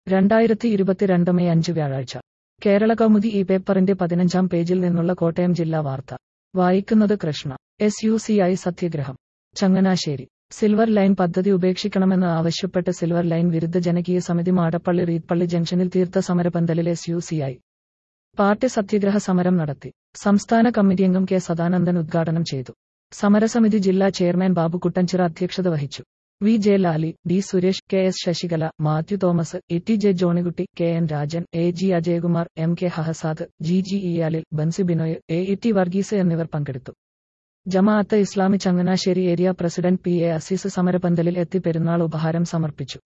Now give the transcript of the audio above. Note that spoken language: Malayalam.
രണ്ടായിരത്തി ഇരുപത്തിരണ്ട് മെയ് അഞ്ച് വ്യാഴാഴ്ച കേരള കൗമുദി ഈ പേപ്പറിന്റെ പതിനഞ്ചാം പേജിൽ നിന്നുള്ള കോട്ടയം ജില്ലാ വാർത്ത വായിക്കുന്നത് Krishna S U C I സത്യഗ്രഹം ചങ്ങനാശ്ശേരി സിൽവർ ലൈൻ പദ്ധതി ഉപേക്ഷിക്കണമെന്ന് ആവശ്യപ്പെട്ട് സിൽവർ ലൈൻ വിരുദ്ധ ജനകീയ സമിതി മാടപ്പള്ളി റീത്പള്ളി ജംഗ്ഷനിൽ തീർത്ത സമരപന്തലിൽ S U C I party സത്യഗ്രഹ സമരം നടത്തി സംസ്ഥാന കമ്മിറ്റി അംഗം കെ സദാനന്ദൻ ഉദ്ഘാടനം ചെയ്തു സമരസമിതി ജില്ലാ ചെയർമാൻ ബാബു കുട്ടൻചിറ അധ്യക്ഷത വഹിച്ചു V J Lali D Suresh K S Sasikala Mathew Thomas E T J Johnykutty K N Rajan A G Ajayakumar M K ഹഹസാദ് ജി ജി ഇയാലിൽ Bansi Binoy A E T Varghese എന്നിവർ പങ്കെടുത്തു Jamaat Islami Changanassery area president P A Azeez സമരപന്തലിൽ എത്തി പെരുന്നാൾ ഉപഹാരം സമർപ്പിച്ചു